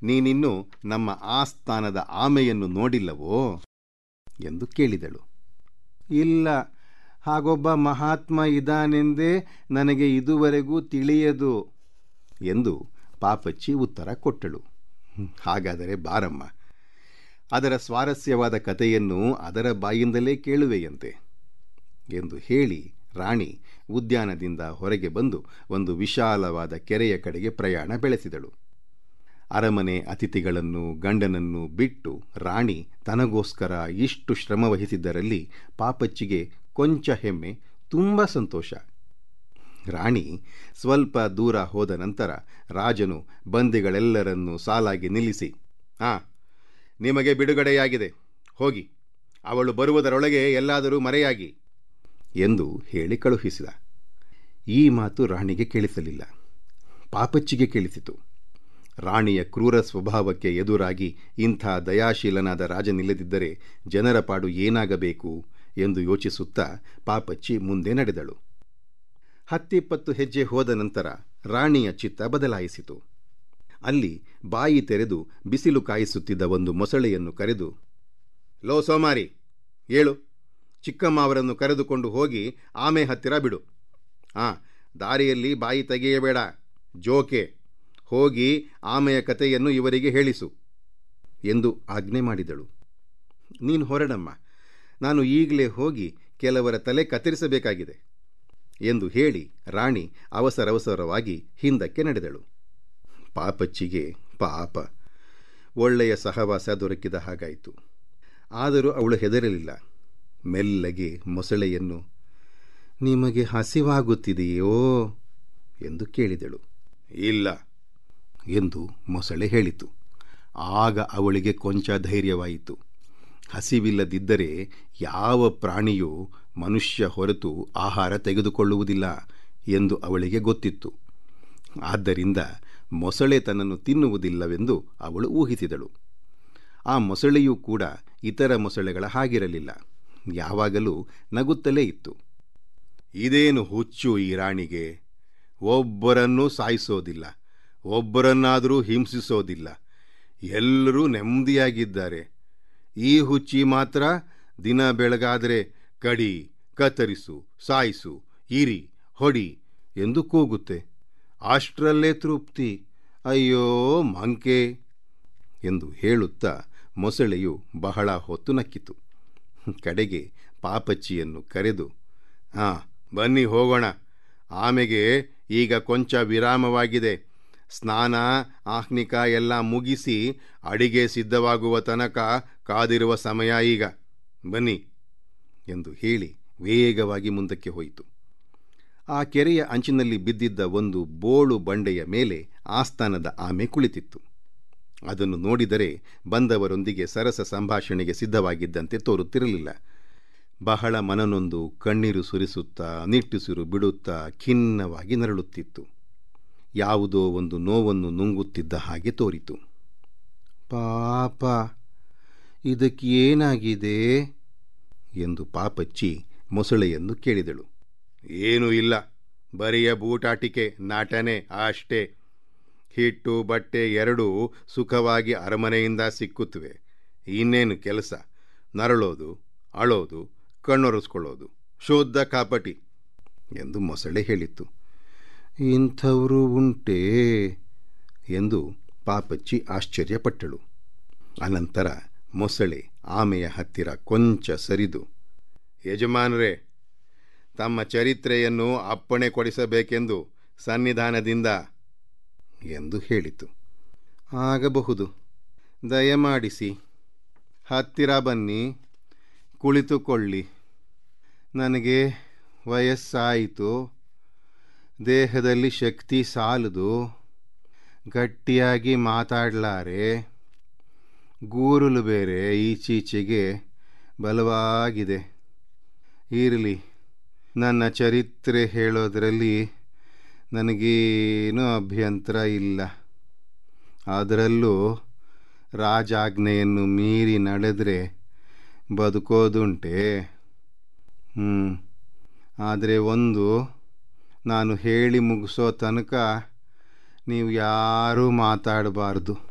ನೀನಿನ್ನೂ ನಮ್ಮ ಆಸ್ಥಾನದ ಆಮೆಯನ್ನು ನೋಡಿಲ್ಲವೋ ಎಂದು ಕೇಳಿದಳು ಇಲ್ಲ ಹಾಗೊಬ್ಬ ಮಹಾತ್ಮ ಇದ್ದಾನೆಂದೇ ನನಗೆ ಇದುವರೆಗೂ ತಿಳಿಯದು ಎಂದು ಪಾಪಚ್ಚಿ ಉತ್ತರ ಕೊಟ್ಟಳು ಹಾಗಾದರೆ ಬಾರಮ್ಮ ಅದರ ಸ್ವಾರಸ್ಯವಾದ ಕಥೆಯನ್ನು ಅದರ ಬಾಯಿಂದಲೇ ಕೇಳುವೆಯಂತೆ ಎಂದು ಹೇಳಿ ರಾಣಿ ಉದ್ಯಾನದಿಂದ ಹೊರಗೆ ಬಂದು ಒಂದು ವಿಶಾಲವಾದ ಕೆರೆಯ ಕಡೆಗೆ ಪ್ರಯಾಣ ಬೆಳೆಸಿದಳು ಅರಮನೆ ಅತಿಥಿಗಳನ್ನು ಗಂಡನನ್ನು ಬಿಟ್ಟು ರಾಣಿ ತನಗೋಸ್ಕರ ಇಷ್ಟು ಶ್ರಮವಹಿಸಿದ್ದರಲ್ಲಿ ಪಾಪಚ್ಚಿಗೆ ಕೊಂಚ ಹೆಮ್ಮೆ ತುಂಬ ಸಂತೋಷ ರಾಣಿ ಸ್ವಲ್ಪ ದೂರ ಹೋದ ನಂತರ ರಾಜನು ಬಂದಿಗಳೆಲ್ಲರನ್ನೂ ಸಾಲಾಗಿ ನಿಲ್ಲಿಸಿ ಆ ನಿಮಗೆ ಬಿಡುಗಡೆಯಾಗಿದೆ ಹೋಗಿ ಅವಳು ಬರುವುದರೊಳಗೆ ಎಲ್ಲಾದರೂ ಮರೆಯಾಗಿ ಎಂದು ಹೇಳಿ ಕಳುಹಿಸಿದ ಈ ಮಾತು ರಾಣಿಗೆ ಕೇಳಿಸಲಿಲ್ಲ ಪಾಪಚ್ಚಿಗೆ ಕೇಳಿಸಿತು ರಾಣಿಯ ಕ್ರೂರ ಸ್ವಭಾವಕ್ಕೆ ಎದುರಾಗಿ ಇಂಥ ದಯಾಶೀಲನಾದ ರಾಜನಿಲ್ಲದಿದ್ದರೆ ಜನರ ಪಾಡು ಏನಾಗಬೇಕು ಎಂದು ಯೋಚಿಸುತ್ತಾ ಪಾಪಚ್ಚಿ ಮುಂದೆ ನಡೆದಳು ಹತ್ತಿಪ್ಪತ್ತು ಹೆಜ್ಜೆ ಹೋದ ನಂತರ ರಾಣಿಯ ಚಿತ್ತ ಬದಲಾಯಿಸಿತು ಅಲ್ಲಿ ಬಾಯಿ ತೆರೆದು ಬಿಸಿಲು ಕಾಯಿಸುತ್ತಿದ್ದ ಒಂದು ಮೊಸಳೆಯನ್ನು ಕರೆದು ಲೋ ಸೋಮಾರಿ ಏಳು ಚಿಕ್ಕಮ್ಮ ಅವರನ್ನು ಕರೆದುಕೊಂಡು ಹೋಗಿ ಆಮೆ ಹತ್ತಿರ ಬಿಡು ಆ ದಾರಿಯಲ್ಲಿ ಬಾಯಿ ತೆಗೆಯಬೇಡ ಜೋಕೆ ಹೋಗಿ ಆಮೆಯ ಕಥೆಯನ್ನು ಇವರಿಗೆ ಹೇಳಿಸು ಎಂದು ಆಜ್ಞೆ ಮಾಡಿದಳು ನೀನು ಹೊರಡಮ್ಮ ನಾನು ಈಗಲೇ ಹೋಗಿ ಕೆಲವರ ತಲೆ ಕತ್ತರಿಸಬೇಕಾಗಿದೆ ಎಂದು ಹೇಳಿ ರಾಣಿ ಅವಸರವಸರವಾಗಿ ಹಿಂದಕ್ಕೆ ನಡೆದಳು ಪಾಪಚ್ಚಿಗೆ ಪಾಪ ಒಳ್ಳೆಯ ಸಹವಾಸ ದೊರಕಿದ ಹಾಗಾಯಿತು ಆದರೂ ಅವಳು ಹೆದರಲಿಲ್ಲ ಮೆಲ್ಲಗೆ ಮೊಸಳೆಯನ್ನು ನಿಮಗೆ ಹಸಿವಾಗುತ್ತಿದೆಯೋ ಎಂದು ಕೇಳಿದಳು ಇಲ್ಲ ಎಂದು ಮೊಸಳೆ ಹೇಳಿತು ಆಗ ಅವಳಿಗೆ ಕೊಂಚ ಧೈರ್ಯವಾಯಿತು ಹಸಿವಿಲ್ಲದಿದ್ದರೆ ಯಾವ ಪ್ರಾಣಿಯೂ ಮನುಷ್ಯ ಹೊರತು ಆಹಾರ ತೆಗೆದುಕೊಳ್ಳುವುದಿಲ್ಲ ಎಂದು ಅವಳಿಗೆ ಗೊತ್ತಿತ್ತು ಆದ್ದರಿಂದ ಮೊಸಳೆ ತನ್ನನ್ನು ತಿನ್ನುವುದಿಲ್ಲವೆಂದು ಅವಳು ಊಹಿಸಿದಳು ಆ ಮೊಸಳೆಯೂ ಕೂಡ ಇತರ ಮೊಸಳೆಗಳ ಹಾಗಿರಲಿಲ್ಲ ಯಾವಾಗಲೂ ನಗುತ್ತಲೇ ಇತ್ತು ಇದೇನು ಹುಚ್ಚು ಈ ರಾಣಿಗೆ ಒಬ್ಬರನ್ನೂ ಸಾಯಿಸೋದಿಲ್ಲ ಒಬ್ಬರನ್ನಾದರೂ ಹಿಂಸಿಸೋದಿಲ್ಲ ಎಲ್ಲರೂ ನೆಮ್ಮದಿಯಾಗಿದ್ದಾರೆ ಈ ಹುಚ್ಚಿ ಮಾತ್ರ ದಿನ ಬೆಳಗಾದರೆ ಕಡಿ ಕತ್ತರಿಸು ಸಾಯಿಸು ಇರಿ ಹೊಡಿ ಎಂದು ಕೂಗುತ್ತೆ ಅಷ್ಟರಲ್ಲೇ ತೃಪ್ತಿ ಅಯ್ಯೋ ಮಂಕೆ ಎಂದು ಹೇಳುತ್ತಾ ಮೊಸಳೆಯು ಬಹಳ ಹೊತ್ತು ನಕ್ಕಿತು ಕಡೆಗೆ ಪಾಪಚ್ಚಿಯನ್ನು ಕರೆದು ಹಾಂ ಬನ್ನಿ ಹೋಗೋಣ ಆಮೆಗೆ ಈಗ ಕೊಂಚ ವಿರಾಮವಾಗಿದೆ ಸ್ನಾನ ಆಹ್ನಿಕ ಎಲ್ಲ ಮುಗಿಸಿ ಅಡಿಗೆ ಸಿದ್ಧವಾಗುವ ತನಕ ಕಾದಿರುವ ಸಮಯ ಈಗ ಬನ್ನಿ ಎಂದು ಹೇಳಿ ವೇಗವಾಗಿ ಮುಂದಕ್ಕೆ ಹೋಯಿತು ಆ ಕೆರೆಯ ಅಂಚಿನಲ್ಲಿ ಬಿದ್ದಿದ್ದ ಒಂದು ಬೋಳು ಬಂಡೆಯ ಮೇಲೆ ಆಸ್ಥಾನದ ಆಮೆ ಕುಳಿತಿತ್ತು ಅದನ್ನು ನೋಡಿದರೆ ಬಂದವರೊಂದಿಗೆ ಸರಸ ಸಂಭಾಷಣೆಗೆ ಸಿದ್ಧವಾಗಿದ್ದಂತೆ ತೋರುತ್ತಿರಲಿಲ್ಲ ಬಹಳ ಮನನೊಂದು ಕಣ್ಣೀರು ಸುರಿಸುತ್ತಾ ನಿಟ್ಟುಸಿರು ಬಿಡುತ್ತಾ ಖಿನ್ನವಾಗಿ ನರಳುತ್ತಿತ್ತು ಯಾವುದೋ ಒಂದು ನೋವನ್ನು ನುಂಗುತ್ತಿದ್ದ ಹಾಗೆ ತೋರಿತು ಪಾಪ ಇದಕ್ಕೆ ಏನಾಗಿದೆ ಎಂದು ಪಾಪಚ್ಚಿ ಮೊಸಳೆಯನ್ನು ಕೇಳಿದಳು ಏನೂ ಇಲ್ಲ ಬರಿಯ ಬೂಟಾಟಿಕೆ ನಾಟನೆ ಅಷ್ಟೇ ಹಿಟ್ಟು ಬಟ್ಟೆ ಎರಡೂ ಸುಖವಾಗಿ ಅರಮನೆಯಿಂದ ಸಿಕ್ಕುತ್ತವೆ ಇನ್ನೇನು ಕೆಲಸ ನರಳೋದು ಅಳೋದು ಕಣ್ಣೊರೆಸ್ಕೊಳ್ಳೋದು ಶುದ್ಧ ಕಾಪಟಿ ಎಂದು ಮೊಸಳೆ ಹೇಳಿತ್ತು ಇಂಥವರು ಉಂಟೇ ಎಂದು ಪಾಪಚ್ಚಿ ಆಶ್ಚರ್ಯಪಟ್ಟಳು ಅನಂತರ ಮೊಸಳೆ ಆಮೆಯ ಹತ್ತಿರ ಕೊಂಚ ಸರಿದು ಯಜಮಾನರೇ ತಮ್ಮ ಚರಿತ್ರೆಯನ್ನು ಅಪ್ಪಣೆ ಕೊಡಿಸಬೇಕೆಂದು ಸನ್ನಿಧಾನದಿಂದ ಎಂದು ಹೇಳಿತು ಆಗಬಹುದು ದಯಮಾಡಿಸಿ ಹತ್ತಿರ ಬನ್ನಿ ಕುಳಿತುಕೊಳ್ಳಿ ನನಗೆ ವಯಸ್ಸಾಯಿತು ದೇಹದಲ್ಲಿ ಶಕ್ತಿ ಸಾಲದು ಗಟ್ಟಿಯಾಗಿ ಮಾತಾಡಲಾರೆ ಗೂರುಲು ಬೇರೆ ಈಚೀಚೆಗೆ ಬಲವಾಗಿದೆ ಇರಲಿ ನನ್ನ ಚರಿತ್ರೆ ಹೇಳೋದರಲ್ಲಿ ನನಗೇನೂ ಅಭ್ಯಂತರ ಇಲ್ಲ ಅದರಲ್ಲೂ ರಾಜಾಜ್ಞೆಯನ್ನು ಮೀರಿ ನಡೆದರೆ ಬದುಕೋದುಂಟೆ ಹ್ಞೂ ಆದರೆ ಒಂದು ನಾನು ಹೇಳಿ ಮುಗಿಸೋ ತನಕ ನೀವು ಯಾರೂ ಮಾತಾಡಬಾರ್ದು